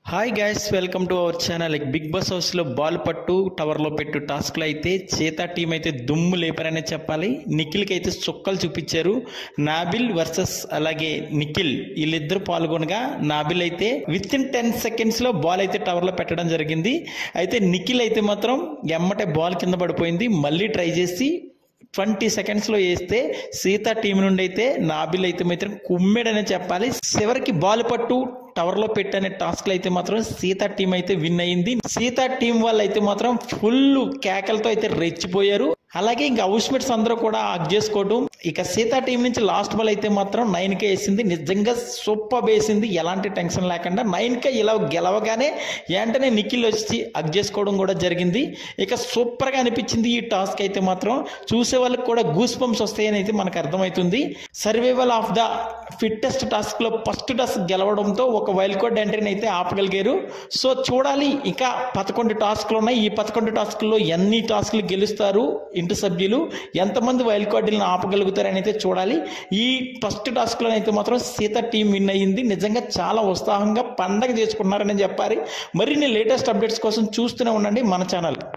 hi guys welcome to our channel Bigg Boss house లో ball పట్టు tower లో పెట్టు టాస్క్ లో అయితే చేతా టీం అయితే దుమ్ము లేపారనే చెప్పాలి నిఖిల్ కి అయితే చుక్కలు చూపించారు నాబిల్ వర్సెస్ అలాగే నిఖిల్ వీళ్ళిద్దరు పాల్గొనగా నాబిల్ అయితే విత్ ఇన్ టెన్ సెకండ్స్ లో బాల్ అయితే టవర్ లో పెట్టడం జరిగింది అయితే నిఖిల్ అయితే మాత్రం ఎమ్మటే బాల్ కింద పడిపోయింది మళ్ళీ ట్రై చేసి ట్వంటీ సెకండ్స్ లో వేస్తే సీత టీం నుండి అయితే నాబిల్ అయితే మాత్రం కుమ్మెడనే చెప్పాలి చివరికి బాల్ పట్టు టవర్ లో పెట్టనే టాస్క్ అయితే మాత్రం సీత టీం అయితే విన్ అయింది సీత టీం వాళ్ళు అయితే మాత్రం ఫుల్ కేకలతో అయితే రెచ్చిపోయారు అలాగే ఇంకా హౌస్మేట్స్ అందరూ కూడా హక్ చేసుకోవడం ఇక సీత టీం నుంచి లాస్ట్ బాల్ అయితే మాత్రం నైన్ కే వేసింది నిజంగా సూపర్ వేసింది ఎలాంటి టెన్షన్ లేకుండా నైన్ కే ఇలా గెలవగానే వెంటనే నిఖిల్ వచ్చి హక్ చేసుకోవడం కూడా జరిగింది ఇక సూపర్ గా అనిపించింది ఈ టాస్క్ అయితే మాత్రం చూసే వాళ్ళకి కూడా గూస్ బంప్స్ వస్తాయని అయితే మనకు అర్థమవుతుంది survival of the fittest task లో ఫస్ట్ టాస్క్ గెలవడంతో ఒక వైల్డ్ కార్డ్ ఎంట్రీని అయితే ఆపగలిగారు సో చూడాలి ఇంకా పదకొండు టాస్క్లు ఉన్నాయి ఈ పదకొండు టాస్క్లో ఎన్ని టాస్క్లు గెలుస్తారు ఇంటి సభ్యులు ఎంతమంది వైల్డ్ కార్డులను ఆపగలుగుతారని అయితే చూడాలి ఈ ఫస్ట్ టాస్క్లో అయితే మాత్రం సీత టీం విన్ అయ్యింది నిజంగా చాలా ఉత్సాహంగా పండగ చేసుకున్నారని చెప్పాలి మరిన్ని లేటెస్ట్ అప్డేట్స్ కోసం చూస్తూనే ఉండండి మన ఛానల్